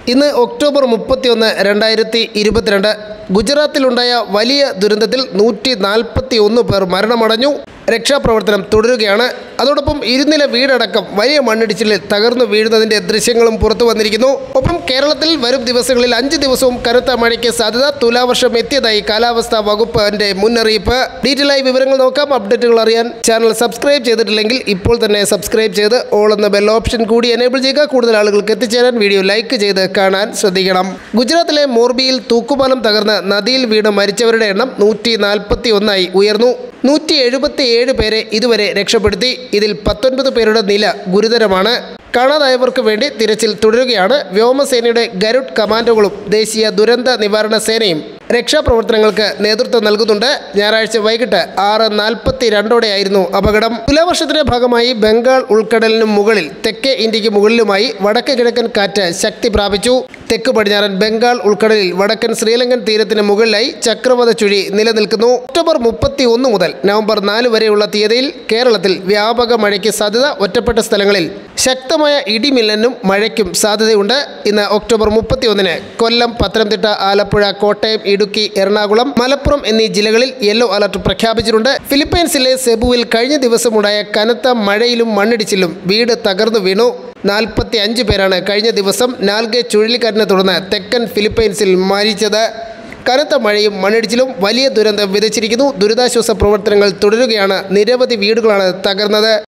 ഇന്ന് ഒക്ടോബർ മുപ്പത്തിയൊന്ന് രണ്ടായിരത്തി ഇരുപത്തിരണ്ട് ഗുജറാത്തിലുണ്ടായ വലിയ ദുരന്തത്തിൽ നൂറ്റി നാൽപ്പത്തി ഒന്ന് പേർ മരണമടഞ്ഞു രക്ഷാപ്രവർത്തനം തുടരുകയാണ് അതോടൊപ്പം ഇരുനില വീടടക്കം വലിയ മണ്ണിടിച്ചിലിൽ തകർന്നു വീഴുന്നതിന്റെ ദൃശ്യങ്ങളും പുറത്തു വന്നിരിക്കുന്നു ഒപ്പം കേരളത്തിൽ വരും ദിവസങ്ങളിൽ അഞ്ച് ദിവസവും കനത്ത മഴയ്ക്ക് സാധ്യത തുലാവർഷം എത്തിയതായി കാലാവസ്ഥാ വകുപ്പിന്റെ മുന്നറിയിപ്പ് ഡീറ്റെയിൽ ആയി വിവരങ്ങൾ നോക്കാം അപ്ഡേറ്റുകൾ അറിയാൻ ചാനൽ സബ്സ്ക്രൈബ് ചെയ്തിട്ടില്ലെങ്കിൽ ഇപ്പോൾ തന്നെ സബ്സ്ക്രൈബ് ചെയ്ത് ഓൾ എന്ന ബെൽ ഓപ്ഷൻ കൂടി എനേബിൾ ചെയ്യുക കൂടുതൽ ആളുകൾക്ക് എത്തിച്ചേരാൻ വീഡിയോ ലൈക്ക് ചെയ്ത് കാണാൻ ശ്രദ്ധിക്കണം ഗുജറാത്തിലെ മോർബിയിൽ തൂക്കുപാലം തകർന്ന് നദിയിൽ വീണ് മരിച്ചവരുടെ എണ്ണം നൂറ്റി നാൽപ്പത്തി ഒന്നായി ഉയർന്നു നൂറ്റി എഴുപത്തിയേഴ് പേരെ ഇതുവരെ രക്ഷപ്പെടുത്തി ഇതിൽ പത്തൊൻപത് പേരുടെ നില ഗുരുതരമാണ് കാണാതായവർക്ക് വേണ്ടി തിരച്ചിൽ തുടരുകയാണ് വ്യോമസേനയുടെ ഗരുഡ് കമാൻഡോകളും ദേശീയ ദുരന്ത നിവാരണ സേനയും രക്ഷാപ്രവർത്തനങ്ങൾക്ക് നേതൃത്വം നൽകുന്നുണ്ട് ഞായറാഴ്ച വൈകിട്ട് ആറ് നാൽപ്പത്തി രണ്ടോടെയായിരുന്നു അപകടം തുലാവർഷത്തിന്റെ ഭാഗമായി ബംഗാൾ ഉൾക്കടലിനും മുകളിൽ തെക്കേ ഇന്ത്യക്ക് മുകളിലുമായി വടക്ക് കിഴക്കൻ കാറ്റ് ശക്തി പ്രാപിച്ചു തെക്ക് പടിഞ്ഞാറൻ ബംഗാൾ ഉൾക്കടലിൽ വടക്കൻ ശ്രീലങ്കൻ തീരത്തിന് മുകളിലായി ചക്രവാത ചുഴി നിലനിൽക്കുന്നു ഒക്ടോബർ മുപ്പത്തി ഒന്ന് മുതൽ നവംബർ നാല് വരെയുള്ള തീയതിയിൽ കേരളത്തിൽ വ്യാപക മഴയ്ക്ക് സാധ്യത ഒറ്റപ്പെട്ട സ്ഥലങ്ങളിൽ ശക്തമായ ഇടിമിന്നലിനും മഴയ്ക്കും സാധ്യതയുണ്ട് ഇന്ന് ഒക്ടോബർ മുപ്പത്തി ഒന്നിന് കൊല്ലം പത്തനംതിട്ട ആലപ്പുഴ കോട്ടയം ഇടുക്കി എറണാകുളം മലപ്പുറം എന്നീ ജില്ലകളിൽ യെല്ലോ അലർട്ട് പ്രഖ്യാപിച്ചിട്ടുണ്ട് ഫിലിപ്പൈൻസിലെ സെബുവിൽ കഴിഞ്ഞ ദിവസമുണ്ടായ കനത്ത മഴയിലും മണ്ണിടിച്ചിലും വീട് തകർന്നു വീണു നാൽപ്പത്തി അഞ്ച് പേരാണ് കഴിഞ്ഞ ദിവസം നാൽഗെ ചുഴലിക്കാറ്റിനെ തുടർന്ന് തെക്കൻ ഫിലിപ്പൈൻസിൽ മരിച്ചത് കനത്ത മഴയും മണ്ണിടിച്ചിലും വലിയ ദുരന്തം വിതച്ചിരിക്കുന്നു ദുരിതാശ്വാസ പ്രവർത്തനങ്ങൾ തുടരുകയാണ് നിരവധി വീടുകളാണ് തകർന്നത്